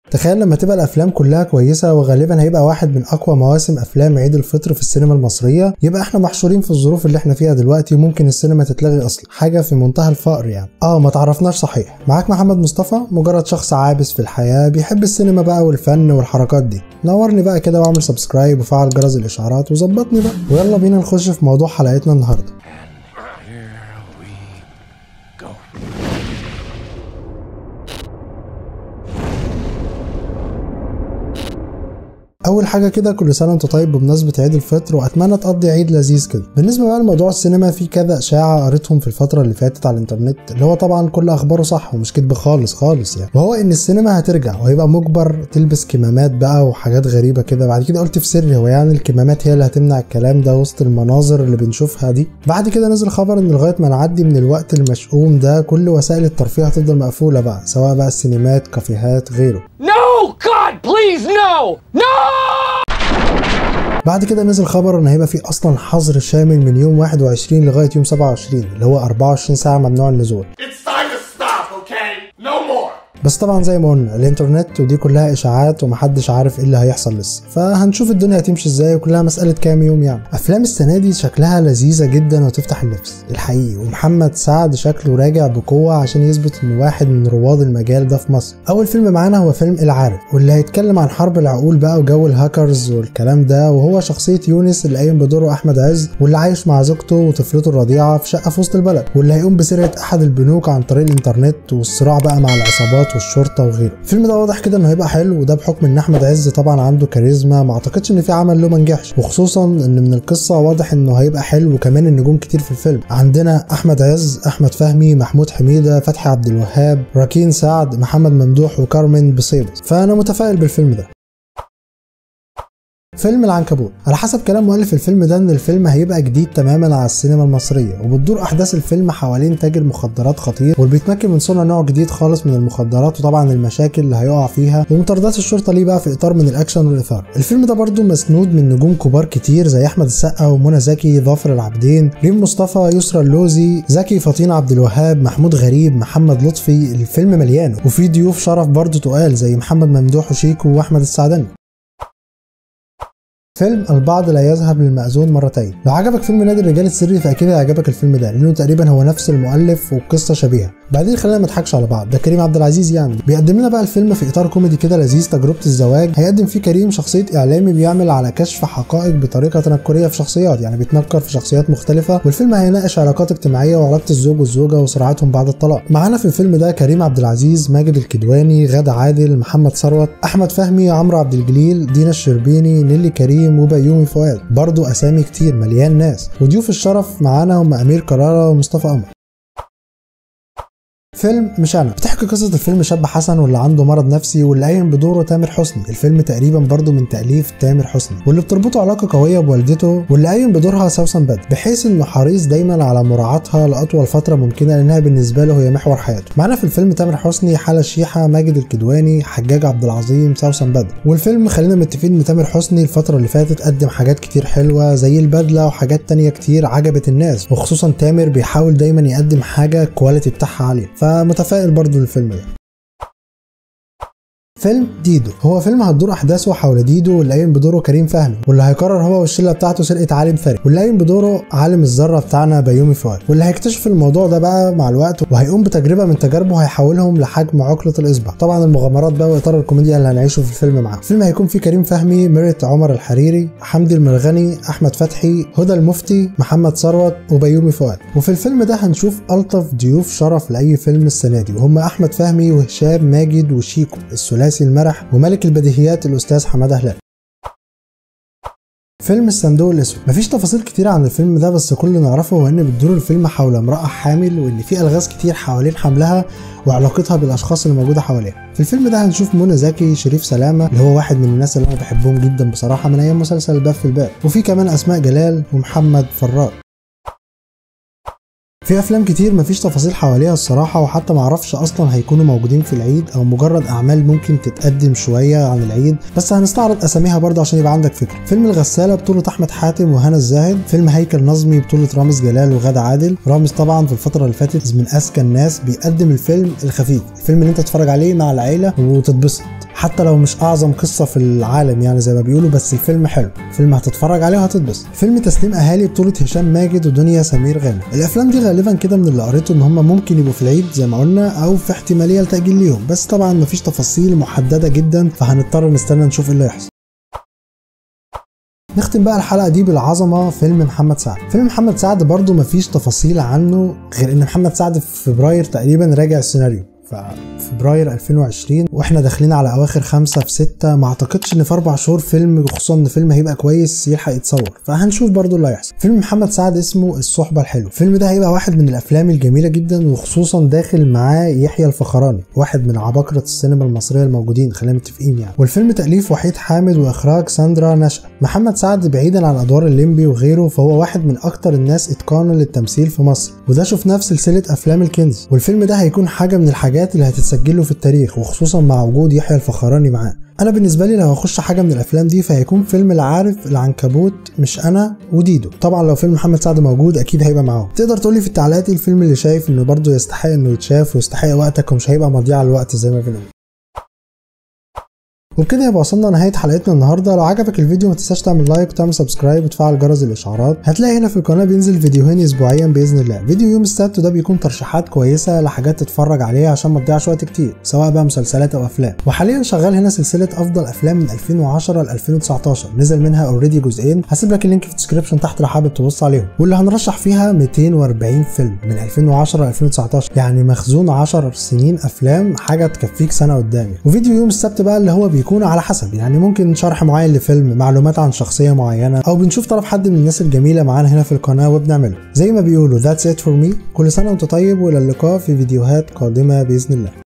تخيل لما تبقى الافلام كلها كويسه وغالبا هيبقى واحد من اقوى مواسم افلام عيد الفطر في السينما المصريه يبقى احنا محشورين في الظروف اللي احنا فيها دلوقتي وممكن السينما تتلغي اصلا حاجه في منتهى الفقر يعني اه ما تعرفناش صحيح معاك محمد مصطفى مجرد شخص عابس في الحياه بيحب السينما بقى والفن والحركات دي نورني بقى كده واعمل سبسكرايب وفعل جرس الاشعارات وظبطني بقى ويلا بينا نخش في موضوع حلقتنا النهارده Here we go. اول حاجه كده كل سنه وانت طيب بمناسبه عيد الفطر واتمنى تقضي عيد لذيذ كده بالنسبه بقى لموضوع السينما في كذا اشاعه قريتهم في الفتره اللي فاتت على الانترنت اللي هو طبعا كل اخباره صح ومش كدب خالص خالص يعني وهو ان السينما هترجع وهيبقى مجبر تلبس كمامات بقى وحاجات غريبه كده بعد كده قلت في سري هو يعني الكمامات هي اللي هتمنع الكلام ده وسط المناظر اللي بنشوفها دي بعد كده نزل خبر ان لغايه ما نعدي من الوقت المشؤوم ده كل وسائل الترفيه هتفضل مقفوله بقى سواء بقى السينمات كافيهات غيره No! God, please, no! No! بعد كده نزل خبر ان هيبقى في اصلا حظر شامل من يوم 21 لغايه يوم 27 اللي هو 24 ساعه ممنوع النزول It's time to stop, okay? No more. بس طبعا زي ما قلنا الانترنت ودي كلها اشاعات ومحدش عارف ايه اللي هيحصل لسه فهنشوف الدنيا هتمشي ازاي وكلها مساله كام يوم يعني افلام السنه دي شكلها لذيذه جدا وتفتح النفس الحقيقي ومحمد سعد شكله راجع بقوه عشان يثبت انه واحد من رواد المجال ده في مصر اول فيلم معانا هو فيلم العارف واللي هيتكلم عن حرب العقول بقى وجو الهاكرز والكلام ده وهو شخصيه يونس اللي قايم بدوره احمد عز واللي عايش مع زوجته وطفلته الرضيعه في شقه في وسط البلد واللي هيقوم بسرقه احد البنوك عن طريق الانترنت والصراع بقى مع العصابات والشرطه وغيره الفيلم ده واضح كده انه هيبقى حلو وده بحكم ان احمد عز طبعا عنده كاريزما ما اعتقدش ان في عمل له ما نجحش وخصوصا ان من القصه واضح انه هيبقى حلو وكمان النجوم كتير في الفيلم عندنا احمد عز احمد فهمي محمود حميده فتحي عبد الوهاب راكين سعد محمد ممدوح وكارمن بصيبس فانا متفائل بالفيلم ده فيلم العنكبوت على حسب كلام مؤلف الفيلم ده ان الفيلم هيبقى جديد تماما على السينما المصريه وبتدور احداث الفيلم حوالين تاجر مخدرات خطير واللي بيتمكن من صنع نوع جديد خالص من المخدرات وطبعا المشاكل اللي هيقع فيها ومطاردات الشرطه ليه بقى في اطار من الاكشن والاثاره الفيلم ده برضو مسنود من نجوم كبار كتير زي احمد السقا ومنى زكي ظافر العابدين ريم مصطفى يسرا اللوزي زكي فطين عبد الوهاب محمود غريب محمد لطفي الفيلم مليان وفي ضيوف شرف برضو تقال زي محمد ممدوح وشيكو واحمد السعدني فيلم البعض لا يذهب للمأذون مرتين لو عجبك فيلم نادي الرجال السري فاكيد هيعجبك الفيلم ده لانه تقريبا هو نفس المؤلف والقصه شبيهه بعدين خلينا ما نضحكش على بعض ده كريم عبد العزيز يعني بيقدم لنا بقى الفيلم في اطار كوميدي كده لذيذ تجربه الزواج هيقدم فيه كريم شخصيه اعلامي بيعمل على كشف حقائق بطريقه تنكريه في شخصيات يعني بيتنكر في شخصيات مختلفه والفيلم هيناقش علاقات اجتماعيه وعلاقه الزوج والزوجه وصراعاتهم بعد الطلاق معانا في الفيلم ده كريم عبد العزيز ماجد الكدواني غادة عادل محمد ثروت احمد فهمي عمرو عبد الجليل دينا الشربيني نيلي كريم وبيومي فؤاد برضو اسامي كتير مليان ناس وضيوف الشرف معانا هم امير كرارة ومصطفى قمر فيلم مش انا بتحكي قصه الفيلم شاب حسن واللي عنده مرض نفسي واللي قايم بدوره تامر حسني الفيلم تقريبا برضه من تاليف تامر حسني واللي بتربطه علاقه قويه بوالدته واللي قايم بدورها سوسن بدر بحيث انه حريص دايما على مراعاتها لاطول فتره ممكنه لانها بالنسبه له هي محور حياته معانا في الفيلم تامر حسني حاله شيحه ماجد الكدواني حجاج عبد العظيم سوسن بدر والفيلم خلينا متفقين ان تامر حسني الفتره اللي فاتت قدم حاجات كتير حلوه زي البدله وحاجات تانية كتير عجبت الناس وخصوصا تامر بيحاول دايما يقدم حاجه الكواليتي بتاعها عاليه فمتفائل برضو للفيلم ده فيلم ديدو هو فيلم هتدور احداثه حول ديدو واللي قايم بدوره كريم فهمي واللي هيقرر هو والشله بتاعته سرقه عالم ثري واللي قايم بدوره عالم الذره بتاعنا بيومي فؤاد واللي هيكتشف الموضوع ده بقى مع الوقت وهيقوم بتجربه من تجاربه هيحولهم لحجم عقله الاصبع طبعا المغامرات بقى واطار الكوميديا اللي هنعيشه في الفيلم معاه الفيلم هيكون فيه كريم فهمي ميرت عمر الحريري حمدي المرغني احمد فتحي هدى المفتي محمد ثروت وبيومي فؤاد وفي الفيلم ده هنشوف الطف ضيوف شرف لاي فيلم السنه دي وهم احمد فهمي وهشام ماجد وشيكو الثلاثي المرح وملك البديهيات الاستاذ حماده هلال فيلم الصندوق الاسود مفيش تفاصيل كتير عن الفيلم ده بس كل اللي نعرفه هو ان بتدور الفيلم حول امراه حامل وان في الغاز كتير حوالين حملها وعلاقتها بالاشخاص اللي موجوده حواليها في الفيلم ده هنشوف منى زكي شريف سلامه اللي هو واحد من الناس اللي انا بحبهم جدا بصراحه من ايام مسلسل الباب في الباب وفي كمان اسماء جلال ومحمد فراج في افلام كتير مفيش تفاصيل حواليها الصراحه وحتى معرفش اصلا هيكونوا موجودين في العيد او مجرد اعمال ممكن تتقدم شويه عن العيد بس هنستعرض اساميها برضه عشان يبقى عندك فكره فيلم الغساله بطوله احمد حاتم وهنا الزاهد فيلم هيكل نظمي بطوله رامز جلال وغادة عادل رامز طبعا في الفتره اللي فاتت من اذكى الناس بيقدم الفيلم الخفيف الفيلم اللي انت تتفرج عليه مع العيله وتتبسط حتى لو مش اعظم قصه في العالم يعني زي ما بيقولوا بس الفيلم حلو فيلم هتتفرج عليه وهتتبسط فيلم تسليم اهالي بطوله هشام ماجد ودنيا سمير غانم الافلام دي غالبا كده من اللي قريته ان هم ممكن يبقوا في العيد زي ما قلنا او في احتماليه لتاجيل ليهم بس طبعا مفيش تفاصيل محدده جدا فهنضطر نستنى نشوف ايه اللي هيحصل نختم بقى الحلقه دي بالعظمه فيلم محمد سعد فيلم محمد سعد برضو مفيش تفاصيل عنه غير ان محمد سعد في فبراير تقريبا راجع السيناريو فبراير 2020 واحنا داخلين على اواخر خمسة في ستة ما اعتقدش ان في اربع شهور فيلم خصوصا ان فيلم هيبقى كويس يلحق يتصور فهنشوف برضو اللي هيحصل فيلم محمد سعد اسمه الصحبة الحلوة الفيلم ده هيبقى واحد من الافلام الجميلة جدا وخصوصا داخل معاه يحيى الفخراني واحد من عباقرة السينما المصرية الموجودين خلينا متفقين يعني والفيلم تأليف وحيد حامد واخراج ساندرا نشأ محمد سعد بعيدا عن ادوار الليمبي وغيره فهو واحد من اكتر الناس اتقانا للتمثيل في مصر وده شفناه في سلسلة افلام الكنز والفيلم ده هيكون حاجة من الحاجات اللي هتتسجل له في التاريخ وخصوصا مع وجود يحيى الفخراني معاه انا بالنسبه لي لو هخش حاجه من الافلام دي فهيكون فيلم العارف العنكبوت مش انا وديدو طبعا لو فيلم محمد سعد موجود اكيد هيبقى معاهم تقدر تقولي في التعليقات ايه الفيلم اللي شايف انه برضه يستحق انه يتشاف ويستحق وقتك ومش هيبقى مضيع الوقت زي ما بنقول وبكده يبقى وصلنا لنهايه حلقتنا النهارده لو عجبك الفيديو ما تنساش تعمل لايك وتعمل سبسكرايب وتفعل جرس الاشعارات هتلاقي هنا في القناه بينزل فيديوهين اسبوعيا باذن الله فيديو يوم السبت وده بيكون ترشيحات كويسه لحاجات تتفرج عليها عشان ما تضيعش وقت كتير سواء بقى مسلسلات او افلام وحاليا شغال هنا سلسله افضل افلام من 2010 ل 2019 نزل منها اوريدي جزئين هسيب لك اللينك في الديسكربشن تحت لو حابب تبص عليهم واللي هنرشح فيها 240 فيلم من 2010 ل 2019 يعني مخزون 10 سنين افلام حاجه تكفيك سنه قدام وفيديو يوم السبت بقى اللي هو بيكون على حسب يعني يعني ممكن شرح معين لفيلم معلومات عن شخصيه معينه او بنشوف طرف حد من الناس الجميله معانا هنا في القناه وبنعمله زي ما بيقولوا that's it for me كل سنه وانت طيب والى اللقاء في فيديوهات قادمه باذن الله